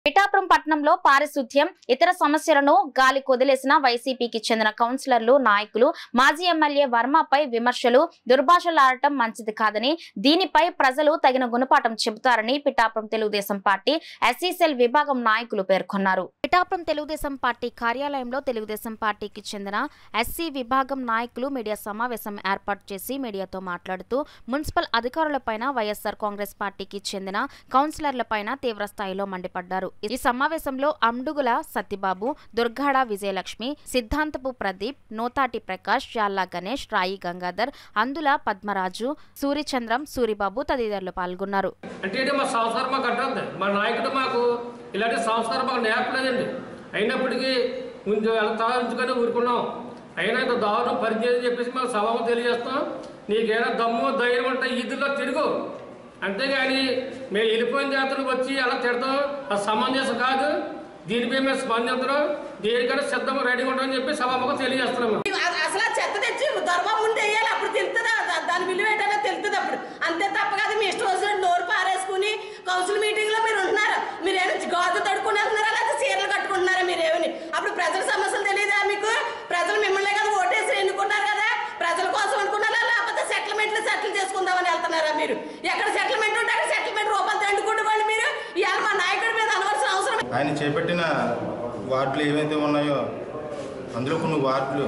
పిఠాపురం పట్టణంలో పారిశుద్ధ్యం ఇతర సమస్యలను గాలి కొదిలేసిన వైసీపీకి చెందిన కౌన్సిలర్లు నాయకులు మాజీ ఎమ్మెల్యే వర్మపై విమర్శలు దుర్భాషలాడటం మంచిది కాదని దీనిపై ప్రజలు తగిన గుణపాఠం చెబుతారని పిఠాపురం తెలుగుదేశం పార్టీ ఎస్ఈసెల్ విభాగం నాయకులు పేర్కొన్నారు పిఠాపురం తెలుగుదేశం పార్టీ కార్యాలయంలో తెలుగుదేశం పార్టీకి చెందిన ఎస్సీ విభాగం నాయకులు మీడియా సమావేశం ఏర్పాటు చేసి మీడియాతో మాట్లాడుతూ మున్సిపల్ అధికారులపైన వైఎస్ఆర్ కాంగ్రెస్ పార్టీకి చెందిన కౌన్సిలర్లపైన తీవ్ర స్థాయిలో మండిపడ్డారు ఈ సమావేశంలో అమ్డుగుల సత్యబాబు దుర్గాడ విజయలక్ష్మి సిద్ధాంతపు ప్రదీప్ నోతాటి ప్రకాష్ జాల్లా గణేష్ రాయి గంగాధర్ అందుల పద్మరాజు సూరిచంద్రం సూరిబాబు తదితరులు పాల్గొన్నారు అంటే ఏంటి మా సంస్కారం మాకు అంటుంది మా నాయకుడు మాకు ఇలాంటి సంస్కారం మాకు నేర్పలేదండి అయినప్పటికీ కొంచెం ఎలా తలాంచుకొని ఊరుకున్నాం అయినా ఇంత దారుణం పరిచయం చెప్పేసి మేము సభకు తెలియజేస్తాం నీకేమైనా దమ్ము ధైర్యం ఉంటే ఈదుల్లో తిరుగు అంతేగాని మేము వెళ్ళిపోయిన జాతరకు వచ్చి అలా తిడతాం అది సమంజసం కాదు దీనిపై మేము స్పందించడం దేనికైనా సిద్ధంగా రెడీగా ఉంటామని చెప్పి సభకు తెలియజేస్తున్నాము అ- అసలు ఆ చెత్త తెచ్చి దొరబా ముందు వేయాలి అప్పుడు తెలుస్తుంది దా- దాని విలువ ఏంటనే తెలుస్తుంది అప్పుడు అంతే తప్ప కాదు మీ ఇష్టం వచ్చినట్టు నోరు పారేసుకుని కౌన్సిల్ మీటింగ్ లో మీరు ఉంటున్నారు మీరు ఏమైనా గాజు తడుకుని వెళ్తున్నారా లేకపోతే చీరలు కట్టుకుంటున్నారా మీరు ఏమని అప్పుడు ప్రజల సమస్యలు తెలియదా మీకు ప్రజలు మిమ్మల్ని కదా ఓటేసి ఎన్నుకున్నారు కదా ప్రజల కోసం అనుకున్నారా లేకపోతే సెటిల్మెంట్లు సెటిల్ చేసుకుందామని వెళ్తున్నారా మీరు ఎక్కడ సెటిల్మెంట్ ఉంటే అక్కడ సెటిల్మెంట్ రూపాయలు దండుకుంటుకోండి మీరు ఇవాళ మా నాయకుడి మీద అనవలసిన అవసరం ఆయన చేపట్టిన వార్డులు ఏవైతే ఉన్నాయో అందులో కొన్ని వార్డులు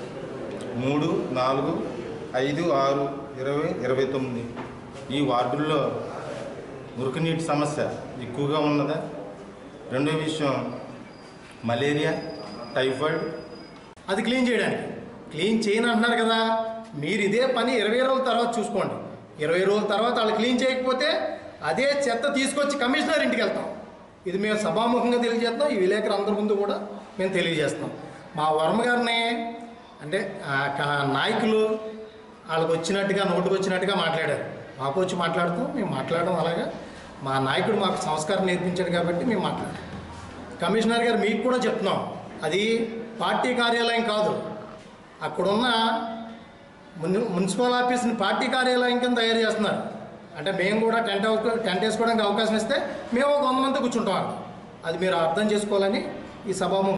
మూడు నాలుగు ఐదు ఆరు ఇరవై ఇరవై తొమ్మిది ఈ వార్డుల్లో మురుగునీటి సమస్య ఎక్కువగా ఉన్నదా రెండో విషయం మలేరియా టైఫాయిడ్ అది క్లీన్ చేయడానికి క్లీన్ చేయను అంటున్నారు కదా మీరు ఇదే పని ఇరవై రోజుల తర్వాత చూసుకోండి ఇరవై రోజుల తర్వాత వాళ్ళు క్లీన్ చేయకపోతే అదే చెత్త తీసుకొచ్చి కమిషనర్ ఇంటికి వెళ్తాం ఇది మేము సభాముఖంగా తెలియజేస్తాం ఈ విలేకరు అందరి ముందు కూడా మేము తెలియజేస్తాం మా వర్మ గారిని అంటే ఆ క- నాయకులు వాళ్ళకి వచ్చినట్టుగా నోటుకు వచ్చినట్టుగా మాట్లాడారు మాకు వచ్చి మాట్లాడుతూ మేము మాట్లాడడం అలాగా మా నాయకుడు మాకు సంస్కారం నేర్పించాడు కాబట్టి మేము మాట్లాడాం కమిషనర్ గారు మీకు కూడా చెప్తున్నాం అది పార్టీ కార్యాలయం కాదు అక్కడున్న మున్ మున్సిపల్ ఆఫీస్ని పార్టీ కార్యాలయం కింద తయారు చేస్తున్నారు అంటే మేము కూడా టెంట్ హౌస్ టెంట్ వేసుకోవడానికి అవకాశం ఇస్తే మేము ఒక వంద మంది కూర్చుంటాం అక్కడ. అది మీరు అర్థం చేసుకోవాలని ఈ సభాము